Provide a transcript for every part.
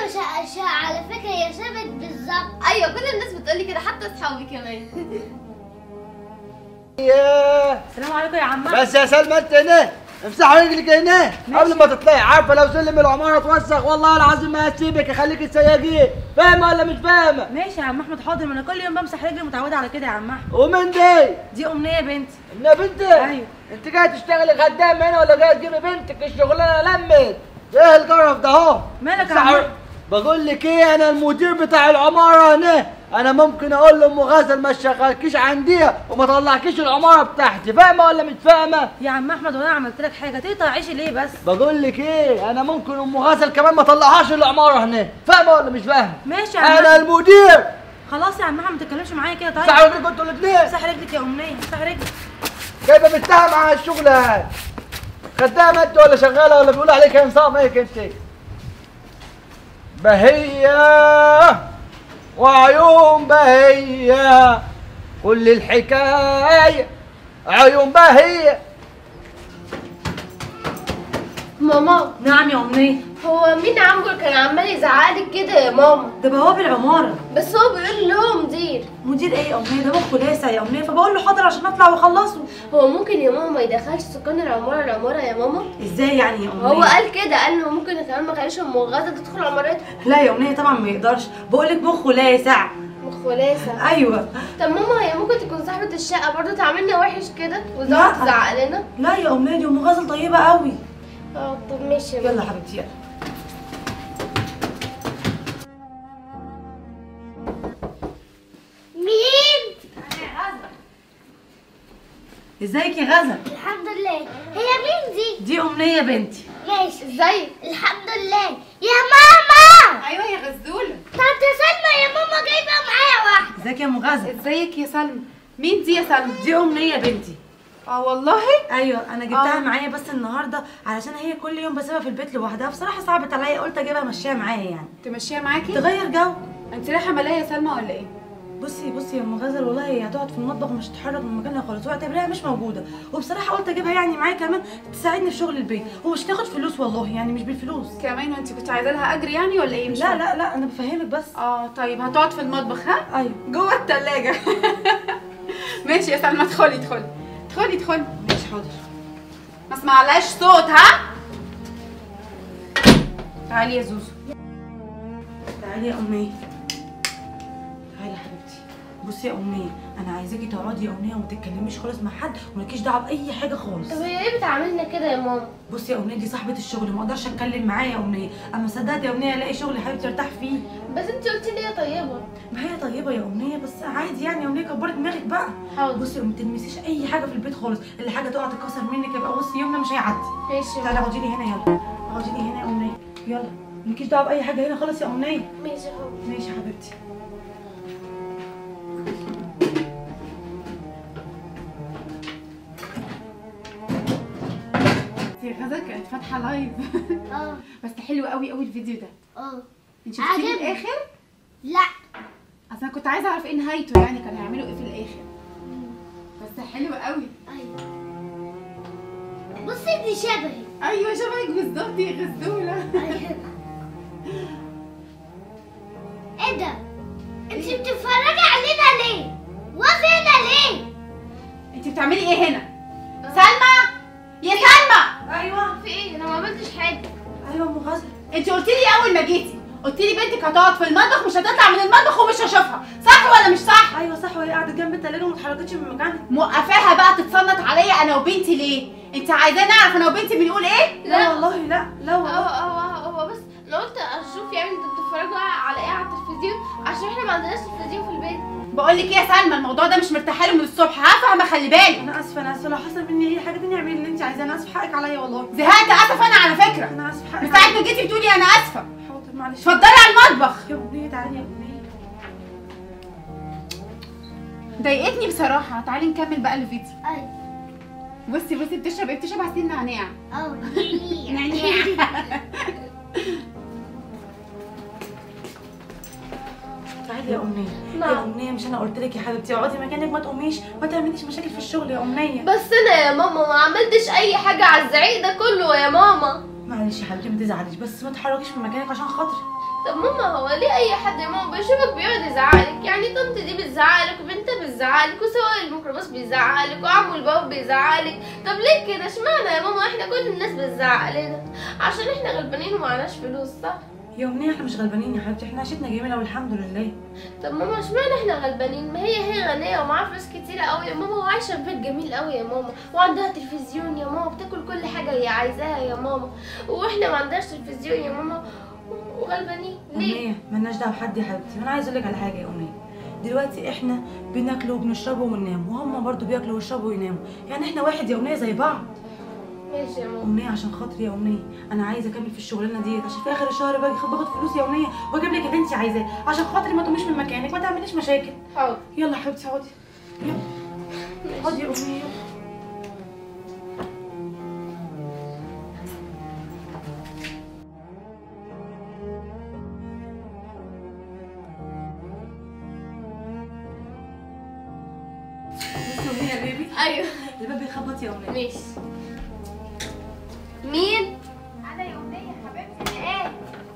شقة شقة على فكرة هي شبت بالظبط ايوه كل الناس بتقولي كده حتى اصحابي كمان ياه السلام عليكم يا عم بس يا سلمى انت هنا امسحوا رجلك هنا قبل ما تطلعي عارفه لو سلم العماره اتوسخ والله العظيم ما هسيبك اخليك تسيقيه فاهمه ولا مش فاهمه ماشي يا عم احمد حاضر ما انا كل يوم بمسح رجلي متعوده على كده يا عم احمد ومن دي دي امنيه بنتي يا بنت أيوة. انت جايه تشتغلي خدام هنا ولا جايه تجيبي بنتك الشغلانه لمت ايه القرف ده اهو مالك يا امسحوا- عم؟ بقول لك ايه انا المدير بتاع العماره هنا انا ممكن اقول لام غزل ما تشغلكيش عنديها وما طلعكيش العماره بتاعتي فاهمه ولا مش فاهمه يا عم احمد وانا عملت لك حاجه تقطع عيشي ليه بس بقول لك ايه انا ممكن ام غزل كمان ما طلعهاش العماره هنا فاهمه ولا مش فاهمه ماشي يا عم انا أحمد. المدير خلاص يا عم احمد ما تتكلمش معايا كده طيب ساعه رجلك انتوا الاثنين امسح رجلك يا امنيه امسح رجلك جايبه بنتها مع الشغل هاي خدامه انت ولا شغاله ولا بيقول عليك انصاف هيك انت بهية وعيون بهية كل الحكاية عيون بهية ماما نعم يا امنيه هو مين عنبر كان عمال يزعقلك كده يا ماما ده بواب العماره بس هو بيقول لي هو مدير مدير ايه يا امنيه ده مخه لاسع يا امنيه فبقول له حاضر عشان اطلع واخلصه هو ممكن يا ماما ما يدخلش سكان العماره العماره يا ماما ازاي يعني يا امنيه هو قال كده قال انه ممكن كمان ما خليش ام غزه تدخل عمارته لا يا امنيه طبعا ما يقدرش بقول لك مخه لاسع مخولاسه ايوه طب ماما هي ممكن تكون صاحبه الشقه برضه تعاملنا وحش كده لا. وزعق تزعق لنا لا يا امنيه دي ام غزل طيبه قوي اه طب ماشي يا يلا ماما يا حبيبتي يلا مين؟ ازيك يا غزل الحمد لله هي مين دي؟ دي امنيه بنتي ماشي ازيك الحمد لله يا ماما ايوه يا غزوله طنط سلمى يا ماما جايبة معايا واحدة ازيك يا ام غزل ازيك يا سلمى مين دي يا سلمى دي امنيه بنتي اه والله ايوه انا جبتها آه. معايا بس النهارده علشان هي كل يوم بسيبها في البيت لوحدها بصراحه صعبت عليا قلت اجيبها امشيها معايا يعني تمشيها معاكي تغير جو انت رايحه ملاهي يا سلمى ولا ايه بصي بصي يا ام غزل والله هي هتقعد في المطبخ ومش هتتحرك من مكانها خالص واعتبريها مش موجوده وبصراحه قلت اجيبها يعني معايا كمان تساعدني في شغل البيت ومش تاخد فلوس والله يعني مش بالفلوس كمان وانت كنت عايزه لها اجر يعني ولا ايه مش لا فاهمة. لا لا انا بفهمك بس اه طيب هتقعد في المطبخ ها ايوه جوه التلاجة ماشي يا سلمى ادخلي ادخلي ادخلي ادخلي ماشي حاضر ما اسمعلهاش صوت ها تعالي يا زوزو تعالي يا امنيه تعالي يا حبيبتي بصي يا امنيه انا عايزاكي تقعدي يا امنيه وما تتكلميش خالص مع حد ومالكيش دعوه باي حاجه خالص طب هي ليه بتعاملنا كده يا ماما بصي يا امنيه دي صاحبه الشغل ما اقدرش اتكلم معاها يا امنيه اما صدقت يا امنيه الاقي شغل يا حبيبتي ارتاح فيه بس انت قلتي لي هي طيبه ما هي طيبه يا امنيه بس عادي يعني يا امنيه كبري دماغك بقى حاضر بصي ما تلمسيش اي حاجه في البيت خالص اللي حاجه تقع تتكسر منك يبقى بصي يومنا مش هيعدي ماشي يا تعالي ماما اقعدي لي هنا يلا اقعدي لي هنا يا امنيه يلا مالكيش دعوه باي حاجه هنا خالص يا امنيه ماشي يا ماما ماشي يا حبيبتي يا غزة كانت فاتحة لايف اه بس حلو قوي قوي الفيديو ده اه انت شفتيه عجبني. للاخر لا اصل انا كنت عايزه اعرف ايه نهايته يعني كانوا هيعملوا ايه في الاخر بس حلو قوي ايوه بصي دي شبهي ايوه شبهك بالظبط يا غزوله أيوة. ايه ده؟ انت بتتفرجي علينا ليه؟ وفينا ليه؟ انت بتعملي ايه هنا سلمى يا سلمى ايوه في ايه انا ما عملتش حاجه ايوه ام غزل انت قلت لي اول ما جيتي قلت لي بنتك هتقعد في المطبخ مش هتطلع من المطبخ ومش هشوفها صح ولا مش صح ايوه صح وهي قاعده جنب التلاجه وما اتحركتش من مكانها موقفاها بقى تتصنت عليا انا وبنتي ليه انت عايزاني اعرف انا وبنتي بنقول ايه لا والله لا لا هو والله هو هو بس انا قلت اشوف يعني انتوا بتتفرجوا على ايه على التلفزيون عشان احنا ما عندناش تلفزيون في البيت بقول لك ايه يا سلمى الموضوع ده مش مرتاحه له من الصبح ها فاهمه خلي بالك انا اسفه انا اسفه لو حصل مني اي حاجه تانية اعملي اللي انت عايزاه انا اسفه حقك عليا والله زهقت اسف انا على فكره انا اسفه حقك من ساعه عليا. ما جيتي بتقولي انا اسفه حاضر معلش اتفضلي على المطبخ يا امنيه تعالي يا امنيه ضايقتني بصراحه تعالي نكمل بقى الفيديو ايوه بصي بصي بتشرب ايه بتشرب عصير نعناع اه نعناع تعالي يا امنيه نعم. يا امنيه مش انا قلت لك يا حبيبتي اقعدي مكانك ما تقوميش ما تعمليش مشاكل في الشغل يا امنيه بس انا يا ماما ما عملتش اي حاجه على الزعيق ده كله يا ماما معلش يا حبيبتي ما تزعليش بس ما تتحركيش من مكانك عشان خاطري طب ماما هو ليه اي حد يا ماما بيشوفك بيقعد يزعلك يعني طنط دي بتزعلك وبنتها بتزعلك وسواق الميكروباص بيزعلك وعمو الباب بيزعلك طب ليه كده اشمعنى يا ماما احنا كل الناس بتزعلنا عشان احنا غلبانين ومعناش فلوس صح يا امنيه احنا مش غلبانين يا حبيبتي احنا عيشتنا جميله والحمد لله طب ماما اشمعنى احنا غلبانين ما هي هي غنيه ومعاها فلوس كتيره قوي يا ماما وعايشه في بيت جميل قوي يا ماما وعندها تلفزيون يا ماما بتاكل كل حاجه هي عايزاها يا ماما واحنا ما عندناش تلفزيون يا ماما وغلبانين ليه امنيه مالناش دعوه بحد يا حبيبتي وانا عايزه اقول لك على حاجه يا امنيه دلوقتي احنا بناكل وبنشرب وننام وهم برضو بياكلوا ويشربوا ويناموا يعني احنا واحد يا امنيه زي بعض ماشي يا ماما امنيه عشان خاطري يا امنيه انا عايزه اكمل في الشغلانه ديت عشان في اخر الشهر باجي باخد فلوس يا امنيه واجيب لك اللي انت عايزاه عشان خاطري ما تقوميش من مكانك ما تعمليش مشاكل حاضر يلا يا حبيبتي اقعدي يلا اقعدي يا امنيه بصي يا امنيه يا بيبي ايوه الباب بيخبط يا امنيه ماشي مين انا يا امنيه حبيبتي ايه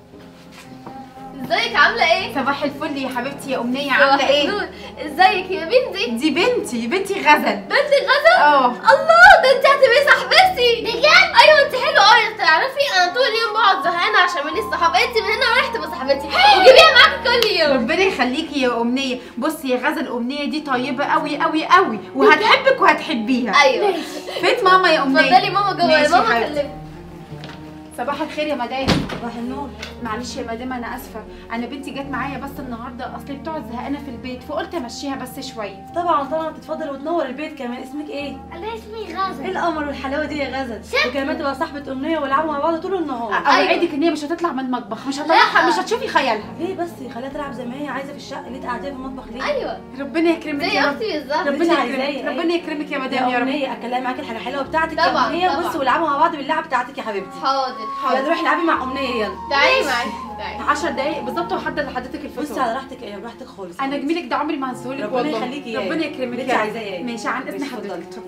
ازيك عامله ايه صباح الفل يا حبيبتي يا امنيه صباح عامله ايه النور. ازيك يا بنتي دي بنتي بنتي غزل بنتي غدا اه الله ده انت هتبقي صاحبتي بجد ايوه انت حلوه قوي تعرفي انا طول اليوم بقعد زهقانه عشان ماليش صحاب انت من هنا ورايح تبقى صاحبتي وجيبيها معاكي كل يوم ربنا يخليكي يا امنيه بصي يا غزل الامنيه دي طيبه قوي قوي قوي وهتحبك وهتحبيها ايوه فين ماما يا امنيه اتفضلي ماما جوه ماشي يا ماما حبيبتي. كلمي صباح الخير يا مدام صباح النور معلش يا مدام انا اسفه انا بنتي جت معايا بس النهارده اصلي بتقعد زهقانه في البيت فقلت امشيها بس شويه طبعا طبعا تتفضل وتنور البيت كمان اسمك ايه؟ انا اسمي ايه غازل القمر والحلاوه دي يا غزل وكمان تبقى صاحبه امنيه ويلعبوا مع بعض طول النهار اوعدك ان هي مش هتطلع من المطبخ مش هطلعها مش هتشوفي خيالها ليه بس خليها تلعب زي ما هي عايزه في الشقه ليه تقعديها في المطبخ ليه؟ ايوه ربنا يكرمك زي يا رب اختي بالظبط انت ربنا عايزاه يكرمك ايه؟ ربنا يكرمك يا يا مدام يا رب امنيه اتكلم معاكي الحاجه الحلوه بتاعتك طبعاً، يا امنيه طبعاً. بصي والعبوا مع بعض باللعبه بتاعتك يا حبيبتي حاضر يلا حاضر روحي العبي مع امنيه يلا تعالي معايا تعالي 10 دقايق بالظبط وحضر لحضرتك بصي الفطور على راحتك ايه براحتك خالص انا جميلك ده عمري ما هنسهولك ربنا والله يخليكي يا ربنا إيه. يكرمك اللي انت يا رب. عايزاه يا إيه. ماشي عن اذن ماشي، حضرتك اتفضلي.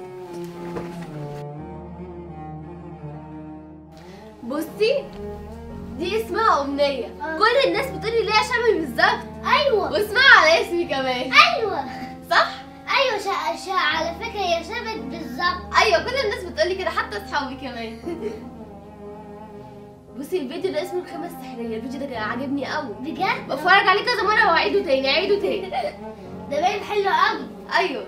بصي دي اسمها أمنية كل الناس بتقولي ليها شبهي بالظبط ايوه واسمها على اسمي كمان ايوه صح؟ ايوه شا... شا... على فكره هي شبت بالظبط أيوة كل الناس بتقولي كده حتى أصحابي كمان بصي الفيديو ده اسمه الخمس سحرية الفيديو ده كان عاجبني قوي بجد بتفرج عليه كذا مرة وأعيده تاني أعيده تاني ده باين حلو قوي أيوة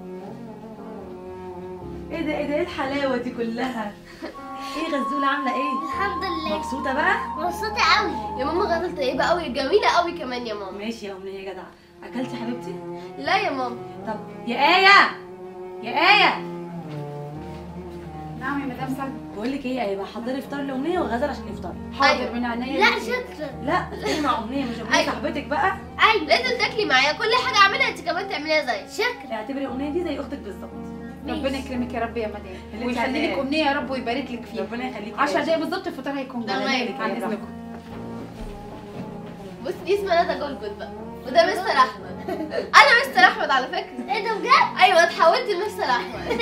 ايه ده ايه ده ايه الحلاوه دي كلها؟ ايه غزوله عامله ايه؟ الحمد لله مبسوطه بقى؟ مبسوطه قوي يا ماما غزل طيبة قوي جميلة قوي كمان يا ماما ماشي يا امنيه يا جدع اكلتي حبيبتي؟ لا يا ماما طب يا ايه يا ايه نعم يا مدام سلمى بقول لك ايه هيبقى حضري فطار لامنيه وغزل عشان يفطري حاضر أيوة. من عينيا لا ليكي. شكرا لا تفطري مع امنيه مش امنيه أيوة. صاحبتك بقى ايوه لازم تاكلي معايا كل حاجة أعملها أنت كمان تعمليها زي شكرا اعتبري امنيه دي زي اختك بالظبط ربنا يكرمك يا رب يا مدام اللي انت ويخلي لك عايزاه. امنيه يا رب ويبارك لك فيها ربنا يخليكي 10 دقايق بالظبط الفطار هيكون تمام. جاهز عن يا اذنكم بص دي اسمها ندى جولجوت بقى وده مستر احمد انا مستر احمد على فكره ايه ده بجد ايوه اتحولت لمستر احمد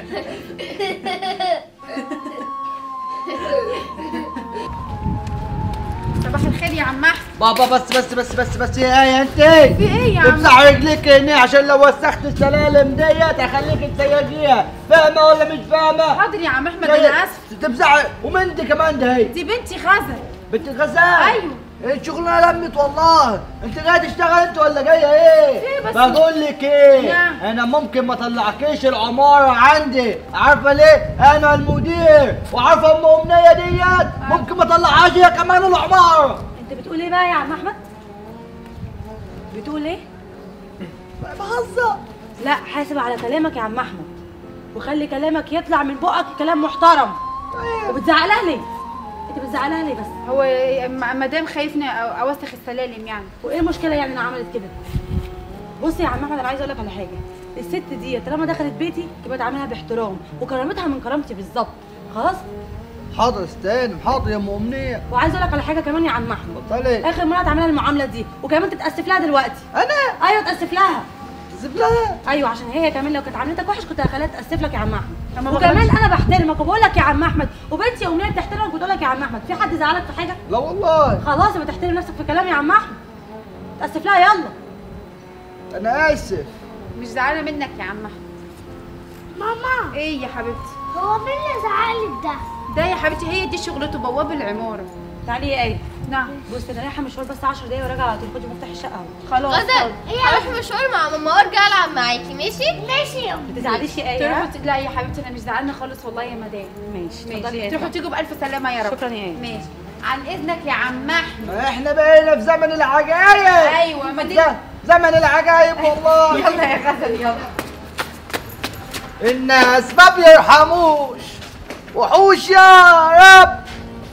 صباح الخير يا عم احمد بابا بس بس بس بس بس يا ايه انت في ايه يا عم امسح رجليك هنا عشان لو وسخت السلالم ديت اخليك تسيجيها فاهمه ولا مش فاهمه؟ حاضر يا عم احمد انا اسف تمسح ومن دي كمان ده هي دي بنتي غزل بنت الغزال ايوه ايه الشغلانه لمت والله انت جايه تشتغل انت ولا جايه ايه ايه بس؟ بقول لك ايه نعم. انا ممكن ما اطلعكيش العماره عندي عارفه ليه انا المدير وعارفه ام امنيه ديت ممكن ما اطلعهاش هي كمان العماره انت بتقول ايه بقى يا عم احمد بتقول ايه بهزر لا حاسب على كلامك يا عم احمد وخلي كلامك يطلع من بقك كلام محترم وبتزعلها ليه انت بتزعلها ليه بس هو م- مدام خايفني أو- اوسخ السلالم يعني وايه المشكله يعني انها عملت كده بصي يا عم احمد انا عايزه اقول لك على حاجه الست دي طالما دخلت بيتي يبقى تعاملها باحترام وكرامتها من كرامتي بالظبط خلاص حاضر استنى حاضر يا ام امنيه وعايزه اقول لك على حاجه كمان يا عم احمد اتفضلي اخر مره تعملها المعامله دي وكمان تتاسف لها دلوقتي انا ايوه تاسف لها اسف لها ايوه عشان هي كمان لو كانت عملتك وحش كنت هخليها تاسف لك يا عم طب ما احمد وكمان بخليش- انا بحترمك وبقول لك يا عم احمد وبنتي امنيه بتحترمك وبتقول لك يا عم احمد في حد زعلك في حاجه لا والله خلاص يبقى تحترم نفسك في كلامي يا عم احمد تاسف لها يلا انا اسف مش زعلانه منك يا عم احمد ماما ايه يا حبيبتي هو مين اللي زعلك ده؟ ده يا حبيبتي هي دي شغلته بواب العماره تعالي يا ايه نعم بصي انا رايحه مشوار بس 10 دقايق وراجعه على طول خدي مفتاح الشقه اهو خلاص غزل هروح مشوار مع ماما وارجع العب معاكي ماشي ماشي يا ما تزعليش يا ايه تروحوا ها؟ ت- لا يا حبيبتي انا مش زعلانه خالص والله يا مدام ماشي اتفضلي يا ماشي ايه تروحوا تيجوا بالف سلامه يا رب شكرا يا ايه ماشي عن اذنك يا عم احمد احنا بقينا في زمن العجايب ايوه ما دي ده زمن العجايب والله يلا يا غزل يلا الناس ما بيرحموش وحوش يا رب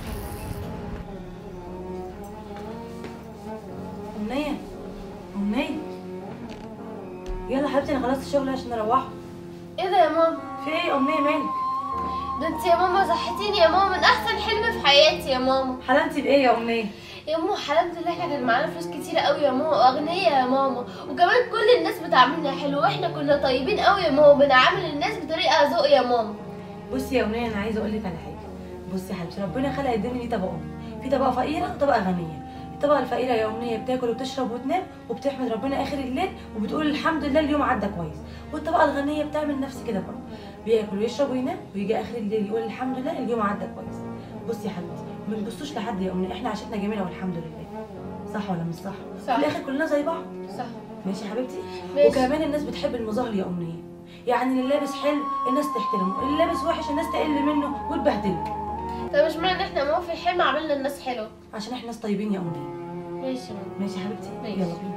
امنيه امنيه يلا حبيبتي انا خلصت الشغل عشان اروحه ايه ده يا ماما في ايه يا امنيه مالك ده انت يا ماما صحتيني يا ماما من احسن حلم في حياتي يا ماما حلمتي بايه يا امنيه يا ماما حلمت ان احنا كان معانا فلوس كتيرة قوي يا ماما واغنياء يا ماما وكمان كل الناس بتعاملنا حلو واحنا كنا طيبين قوي يا ماما بنعامل الناس بطريقة ذوق يا ماما بصي يا امنيه انا عايزه اقول لك على حاجه بصي يا حبيبتي ربنا خلق الدنيا دي طبقات في طبقه فقيره وطبقه غنيه الطبقه الفقيره يا امنيه بتاكل وتشرب وتنام وبتحمد ربنا اخر الليل وبتقول الحمد لله اليوم عدى كويس والطبقه الغنيه بتعمل نفس كده برضه بياكل ويشرب وينام ويجي اخر الليل يقول الحمد لله اليوم عدى كويس بصي يا حبيبتي ما نبصوش لحد يا امنيه احنا عيشتنا جميله والحمد لله صح ولا مش صح صح. في الاخر كلنا زي بعض صح ماشي يا حبيبتي ماشي. وكمان الناس بتحب المظاهر يا امنيه يعني اللي لابس حلو الناس تحترمه اللي لابس وحش الناس تقل منه وتبهدله طب مش معنى ان احنا ماما في الحلم عملنا الناس حلو عشان احنا ناس طيبين يا امنيه ماشي يا ماما ماشي يا حبيبتي ماشي. يلا بينا